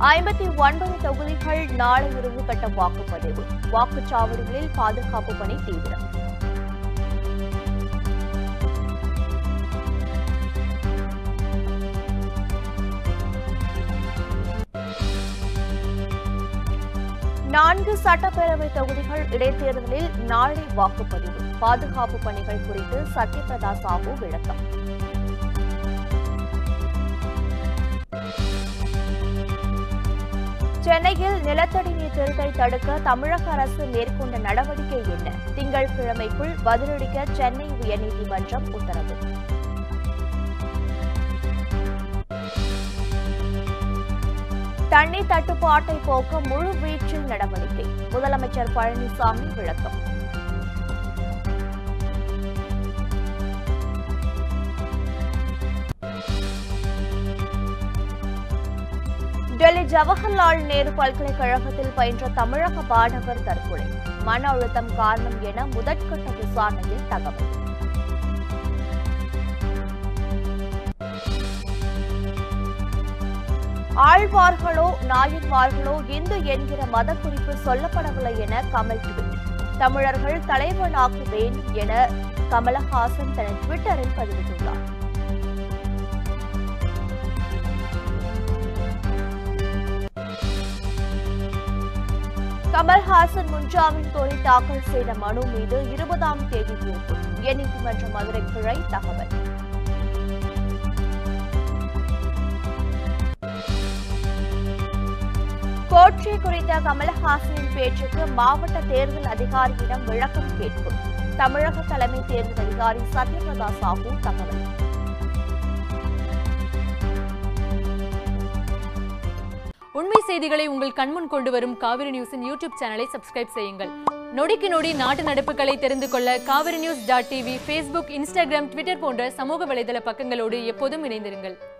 ஐம்பத்தி ஒன்பது தொகுதிகள் நாளை இறுதி கட்ட வாக்குப்பதிவு வாக்குச்சாவடிகளில் பாதுகாப்பு பணி தீவிரம் நான்கு சட்டப்பேரவை தொகுதிகள் இடைத்தேர்தலில் நாளை வாக்குப்பதிவு பாதுகாப்பு பணிகள் குறித்து சத்யபிரதா சாஹூ விளக்கம் சென்னையில் நிலத்தடி நீர் திருட்டை தடுக்க தமிழக அரசு மேற்கொண்ட நடவடிக்கை என்ன திங்கட்கிழமைக்குள் பதிலளிக்க சென்னை உயர்நீதிமன்றம் உத்தரவு தண்ணீர் தட்டுப்பாட்டை போக்க முழு வீச்சில் நடவடிக்கை முதலமைச்சர் பழனிசாமி விளக்கம் டெல்லி ஜவஹர்லால் நேரு பல்கலைக்கழகத்தில் பயின்ற தமிழக மாணவர் தற்கொலை மன அழுத்தம் காரணம் என முதற்கட்ட விசாரணையில் தகவல் ஆழ்வார்களோ நாயன்மார்களோ இந்து என்கிற மத குறிப்பு சொல்லப்படவில்லை என கமல் ட்வீட் தமிழர்கள் தலைவனாக வேண்டும் என கமலஹாசன் தனது ட்விட்டரில் பதிவிட்டுள்ளார் கமல்ஹாசன் முன்ஜாமீன் கோரி தாக்கல் செய்த மனு மீது இருபதாம் தேதி தீர்ப்பு உயர்நீதிமன்ற மதுரை கிளை தகவல் கோட்சே குறித்த கமலஹாசனின் பேச்சுக்கு மாவட்ட தேர்தல் அதிகாரியிடம் விளக்கம் கேட்கும் தமிழக தலைமை தேர்தல் அதிகாரி சத்யபிரதா சாஹூ தகவல் உண்மை செய்திகளை உங்கள் கண்முன் கொண்டு வரும் காவிரி நியூஸின் யூடியூப் சேனலை சப்ஸ்கிரைப் செய்யுங்கள் நொடிக்கு நொடி நாட்டு நடப்புகளை தெரிந்து கொள்ள Kaveri news dot TV Facebook Instagram Twitter போன்ற சமூக வலைதள பக்கங்களோடு எப்போதும் இணைந்திருங்கள்